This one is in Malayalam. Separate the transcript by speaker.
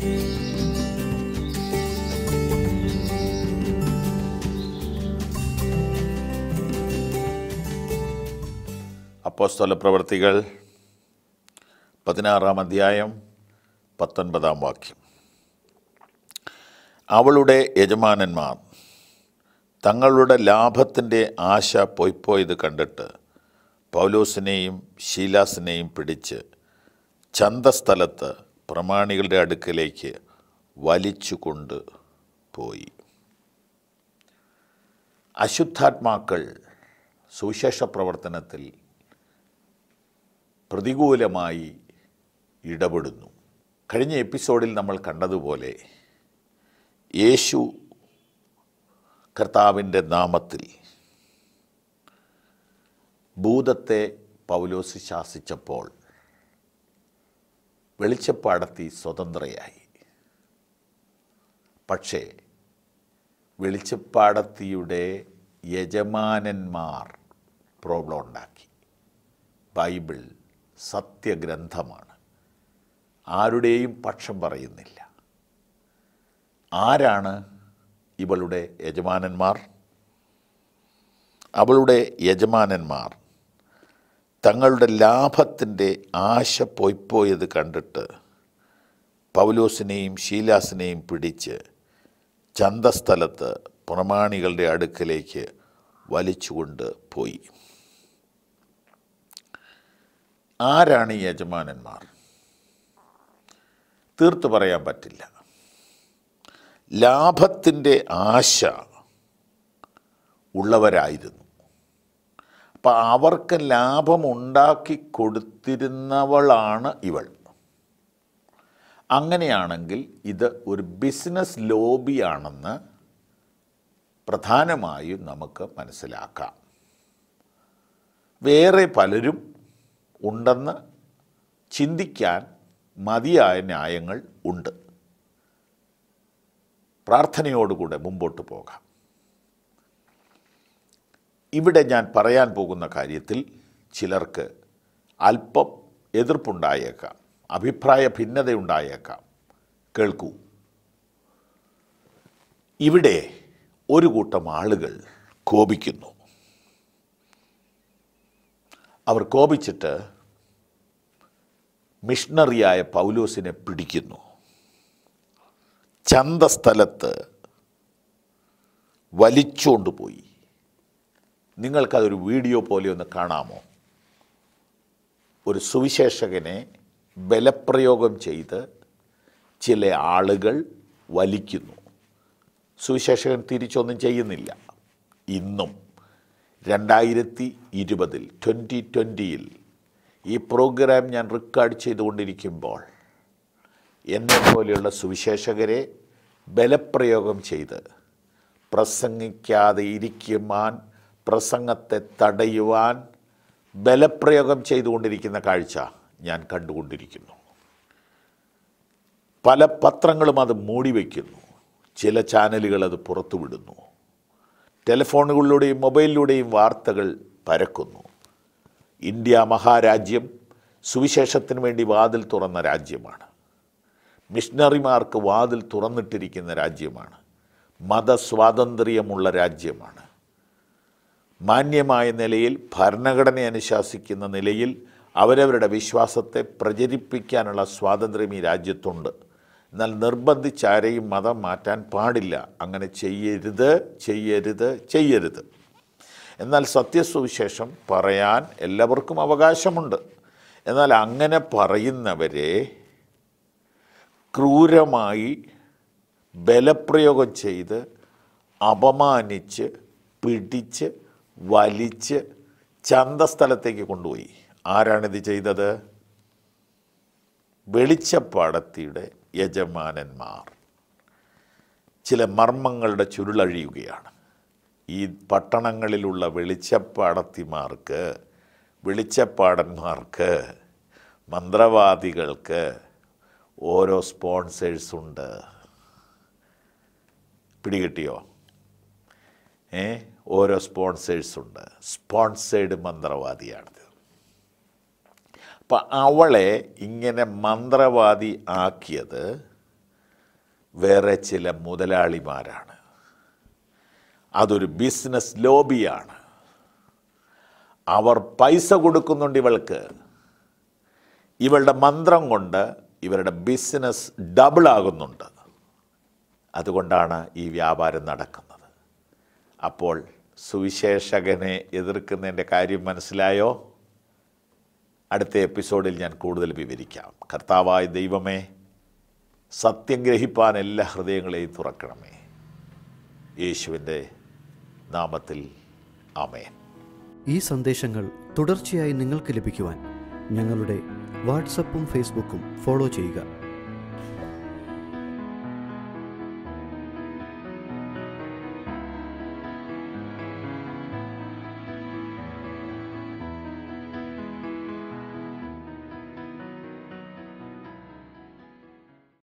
Speaker 1: അപ്പോസ്തല പ്രവർത്തികൾ പതിനാറാം അധ്യായം പത്തൊൻപതാം വാക്യം അവളുടെ യജമാനന്മാർ തങ്ങളുടെ ലാഭത്തിൻ്റെ ആശ പൊയ്പോയത് കണ്ടിട്ട് പൗലോസിനെയും ശീലാസിനെയും പിടിച്ച് ചന്തസ്ഥലത്ത് പ്രമാണികളുടെ അടുക്കലേക്ക് വലിച്ചുകൊണ്ട് പോയി അശുദ്ധാത്മാക്കൾ സുവിശേഷ പ്രവർത്തനത്തിൽ പ്രതികൂലമായി ഇടപെടുന്നു കഴിഞ്ഞ എപ്പിസോഡിൽ നമ്മൾ കണ്ടതുപോലെ യേശു കർത്താവിൻ്റെ നാമത്തിൽ ഭൂതത്തെ പൗലോസ് ശാസിച്ചപ്പോൾ വെളിച്ചപ്പാടത്തി സ്വതന്ത്രയായി പക്ഷേ വെളിച്ചപ്പാടത്തിയുടെ യജമാനന്മാർ പ്രോബ്ലം ഉണ്ടാക്കി ബൈബിൾ സത്യഗ്രന്ഥമാണ് ആരുടെയും പക്ഷം പറയുന്നില്ല ആരാണ് ഇവളുടെ യജമാനന്മാർ അവളുടെ യജമാനന്മാർ തങ്ങളുടെ ലാഭത്തിൻ്റെ ആശ പൊയ്പോയത് കണ്ടിട്ട് പൗലോസിനെയും ശീലാസിനെയും പിടിച്ച് ചന്തസ്ഥലത്ത് പ്രമാണികളുടെ അടുക്കലേക്ക് വലിച്ചുകൊണ്ട് പോയി ആരാണ് ഈ യജമാനന്മാർ തീർത്തു പറയാൻ പറ്റില്ല ലാഭത്തിൻ്റെ ആശ ഉള്ളവരായിരുന്നു അപ്പം അവർക്ക് ലാഭമുണ്ടാക്കി കൊടുത്തിരുന്നവളാണ് ഇവൾ അങ്ങനെയാണെങ്കിൽ ഇത് ഒരു ബിസിനസ് ലോബിയാണെന്ന് പ്രധാനമായും നമുക്ക് മനസ്സിലാക്കാം വേറെ പലരും ഉണ്ടെന്ന് ചിന്തിക്കാൻ മതിയായ ന്യായങ്ങൾ ഉണ്ട് പ്രാർത്ഥനയോടുകൂടെ മുമ്പോട്ട് പോകാം ഇവിടെ ഞാൻ പറയാൻ പോകുന്ന കാര്യത്തിൽ ചിലർക്ക് അല്പം എതിർപ്പുണ്ടായേക്കാം അഭിപ്രായ ഭിന്നതയുണ്ടായേക്കാം കേൾക്കൂ ഇവിടെ ഒരു കൂട്ടം ആളുകൾ കോപിക്കുന്നു അവർ കോപിച്ചിട്ട് മിഷണറിയായ പൗലോസിനെ പിടിക്കുന്നു ചന്തസ്ഥലത്ത് വലിച്ചുകൊണ്ട് പോയി നിങ്ങൾക്കതൊരു വീഡിയോ പോലെ ഒന്ന് കാണാമോ ഒരു സുവിശേഷകനെ ബലപ്രയോഗം ചെയ്ത് ചില ആളുകൾ വലിക്കുന്നു സുവിശേഷകൻ തിരിച്ചൊന്നും ചെയ്യുന്നില്ല ഇന്നും രണ്ടായിരത്തി ഇരുപതിൽ ട്വൻറ്റി ട്വൻറ്റിയിൽ ഈ പ്രോഗ്രാം ഞാൻ റെക്കോർഡ് ചെയ്തുകൊണ്ടിരിക്കുമ്പോൾ എന്നെ പോലെയുള്ള സുവിശേഷകരെ ബലപ്രയോഗം ചെയ്ത് പ്രസംഗിക്കാതെ ഇരിക്കുവാൻ പ്രസംഗത്തെ തടയുവാൻ ബലപ്രയോഗം ചെയ്തുകൊണ്ടിരിക്കുന്ന കാഴ്ച ഞാൻ കണ്ടുകൊണ്ടിരിക്കുന്നു പല പത്രങ്ങളും അത് മൂടിവെക്കുന്നു ചില ചാനലുകൾ അത് പുറത്തുവിടുന്നു ടെലിഫോണുകളിലൂടെയും മൊബൈലിലൂടെയും വാർത്തകൾ പരക്കുന്നു ഇന്ത്യ മഹാരാജ്യം സുവിശേഷത്തിന് വേണ്ടി വാതിൽ തുറന്ന രാജ്യമാണ് മിഷണറിമാർക്ക് വാതിൽ തുറന്നിട്ടിരിക്കുന്ന രാജ്യമാണ് മതസ്വാതന്ത്ര്യമുള്ള രാജ്യമാണ് മാന്യമായ നിലയിൽ ഭരണഘടന അനുശാസിക്കുന്ന നിലയിൽ അവരവരുടെ വിശ്വാസത്തെ പ്രചരിപ്പിക്കാനുള്ള സ്വാതന്ത്ര്യം ഈ രാജ്യത്തുണ്ട് എന്നാൽ നിർബന്ധിച്ചാരെയും മതം മാറ്റാൻ പാടില്ല അങ്ങനെ ചെയ്യരുത് ചെയ്യരുത് ചെയ്യരുത് എന്നാൽ സത്യസുവിശേഷം പറയാൻ എല്ലാവർക്കും അവകാശമുണ്ട് എന്നാൽ അങ്ങനെ പറയുന്നവരെ ക്രൂരമായി ബലപ്രയോഗം ചെയ്ത് അപമാനിച്ച് പിടിച്ച് വലിച്ച് ചന്തസ്ഥലത്തേക്ക് കൊണ്ടുപോയി ആരാണിത് ചെയ്തത് വെളിച്ചപ്പാടത്തിയുടെ യജമാനന്മാർ ചില മർമ്മങ്ങളുടെ ചുരുളഴിയുകയാണ് ഈ പട്ടണങ്ങളിലുള്ള വെളിച്ചപ്പാടത്തിമാർക്ക് വെളിച്ചപ്പാടന്മാർക്ക് മന്ത്രവാദികൾക്ക് ഓരോ സ്പോൺസേഴ്സ് ഉണ്ട് പിടികിട്ടിയോ ഏ ഓരോ സ്പോൺസേഴ്സ് ഉണ്ട് സ്പോൺസേഡ് മന്ത്രവാദിയാണിത് അപ്പം അവളെ ഇങ്ങനെ മന്ത്രവാദി ആക്കിയത് വേറെ ചില മുതലാളിമാരാണ് അതൊരു ബിസിനസ് ലോബിയാണ് അവർ പൈസ കൊടുക്കുന്നുണ്ട് ഇവൾക്ക് ഇവളുടെ മന്ത്രം കൊണ്ട് ഇവരുടെ ബിസിനസ് ഡബിൾ ആകുന്നുണ്ട് അതുകൊണ്ടാണ് ഈ വ്യാപാരം നടക്കുന്നത് അപ്പോൾ സുവിശേഷകനെ എതിർക്കുന്നതിൻ്റെ കാര്യം മനസ്സിലായോ അടുത്ത എപ്പിസോഡിൽ ഞാൻ കൂടുതൽ വിവരിക്കാം കർത്താവായ ദൈവമേ സത്യം ഗ്രഹിപ്പാൻ എല്ലാ ഹൃദയങ്ങളെയും തുറക്കണമേ യേശുവിൻ്റെ നാമത്തിൽ ആമേൻ
Speaker 2: ഈ സന്ദേശങ്ങൾ തുടർച്ചയായി നിങ്ങൾക്ക് ലഭിക്കുവാൻ ഞങ്ങളുടെ വാട്സപ്പും ഫേസ്ബുക്കും ഫോളോ ചെയ്യുക